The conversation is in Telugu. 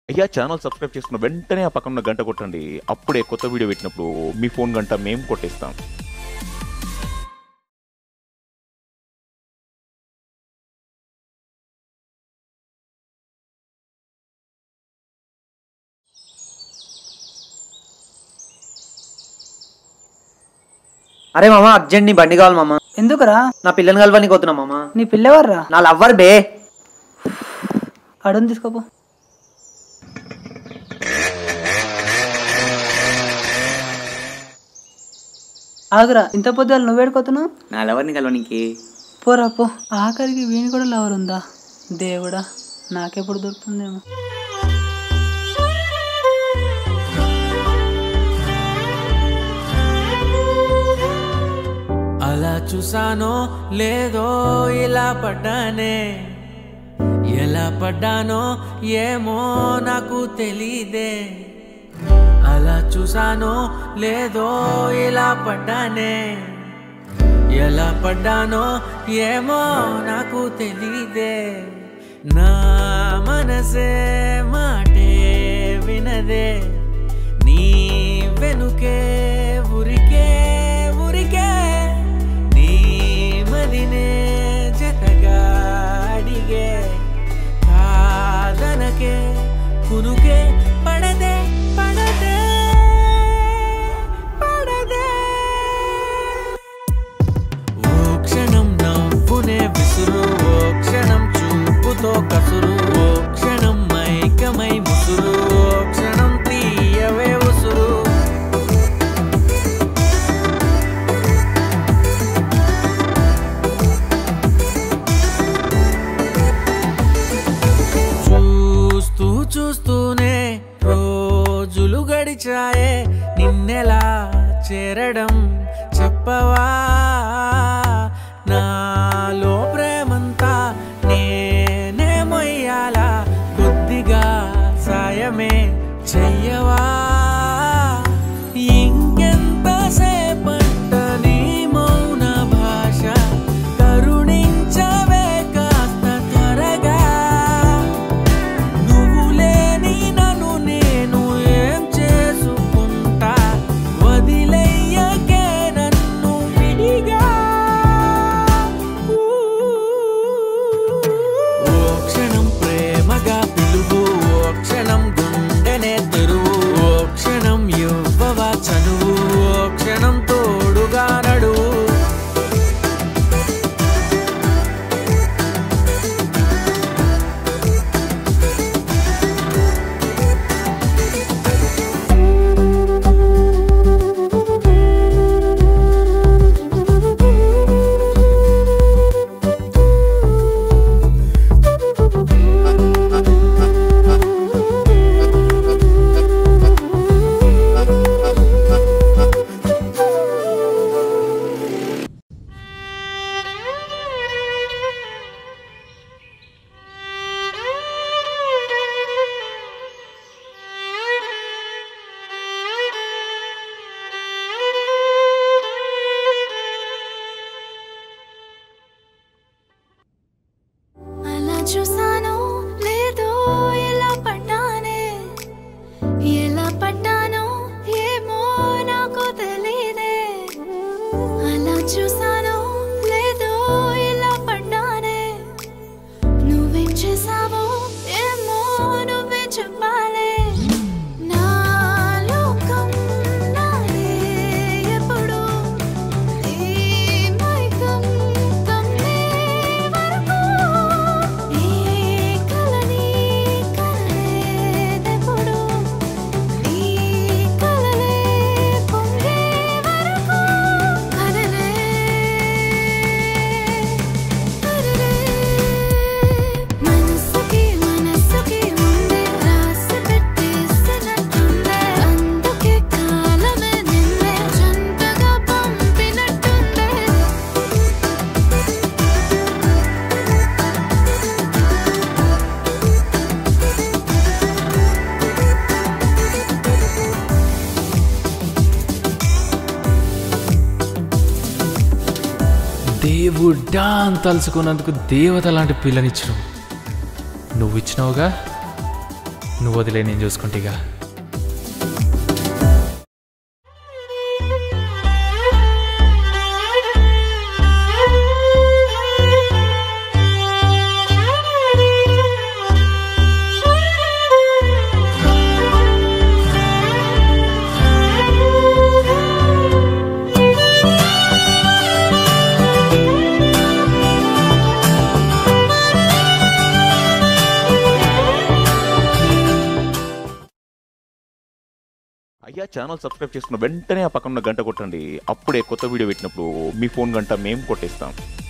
అయ్యా ఛానల్ సబ్స్క్రైబ్ చేసుకున్న వెంటనే ఆ పక్కన ఉన్న గంట కొట్టండి అప్పుడే కొత్త వీడియో పెట్టినప్పుడు మీ ఫోన్ గంట మేము కొట్టేస్తాం అరే మామ అర్జెంట్ నీ బండి కావాలి మామ ఎందుకురా నా పిల్లని కలవడానికి పోతున్నా మామ నీ పిల్లవర్రా నా లవ్వర్ బే అడుగు తీసుకోపో ఆగురా ఇంత పొద్దులు నువ్వు వేడుకోతున్నావు నా లవర్ని కలవనికి పోరా పో ఆఖరికి వీని కూడా లవర్ ఉందా దేవుడా నాకెప్పుడు దొరుకుతుందేమో అలా చూసానో లేదో ఇలా పడ్డానే ఎలా పడ్డానో ఏమో నాకు తెలీదే అలా చూసానో లేదో ఇలా పడ్డానే ఎలా పడ్డానో ఏమో నాకు తెలీదే నా మనసే మాటే వినదే నీ వెనుకే ఉరికే ఉరికే నీ మదినే జతగా అడిగే కాదనకే కునుకే పడదే పడదే పడదే ఓ క్షణం నవ్వునే విసురు ఓ క్షణం చూపుతో కసురు ఓ క్షణం మైకమై ముసురు ఓ క్షణం తీయవే ఉసురు చూస్తూ చూస్తూనే రోజులు గడిచాయే నిన్నెలా చేరడం చెప్పవా నాలో ప్రేమంతా నేనే మొయ్యాలా కొద్దిగా సాయమే చెయ్యవా ఇంకెంత సేపంట నీ మౌన భాష కరుణించవే కాస్త త్వరగా నువ్వు లేని నన్ను నేను ఏం చేసుకుంటా వదిలేయకే నన్ను విడిగా ఓ క్షణం ప్రేమగా పిలువు ఓ క్షణం గుండెనే తెరువు ఓ క్షణం ఇవ్వవా చనువు ఓ క్షణం తోడుగా నడువు అలా చూసానో లేదో ఎలా పడ్డానే ఎలా పడ్డానో ఏమో నాకు తెలీదే అలా చూసానో లేదో ఎలా పడ్డానే నువ్వేం చేసావో ఏమో నువ్వే చెప్పాలే నా లోకం నాదే ఎప్పుడు ఈ మైకం కమ్మే వరకు ఈ కలని కలలేదెప్పుడు ఈ కలలే పొంగే వరకు కలలే కలలే మనసుకి మనసుకి ముందే రాసి పెట్టేసినట్టుందే అందుకే కాలమే నిన్నే జంటగా పంపినట్టుందే దేవుడా అని తలుచుకున్నందుకు దేవత లాంటి పిల్లనిచ్చినావు నువ్వు ఇచ్చినావుగా నువ్వు వదిలే నేను చూసుకుంటేగా అయ్యా ఛానల్ సబ్స్క్రైబ్ చేసుకున్న వెంటనే ఆ పక్కన ఉన్న గంట కొట్టండి అప్పుడే కొత్త వీడియో పెట్టినప్పుడు మీ ఫోన్ గంట మేము కొట్టేస్తాం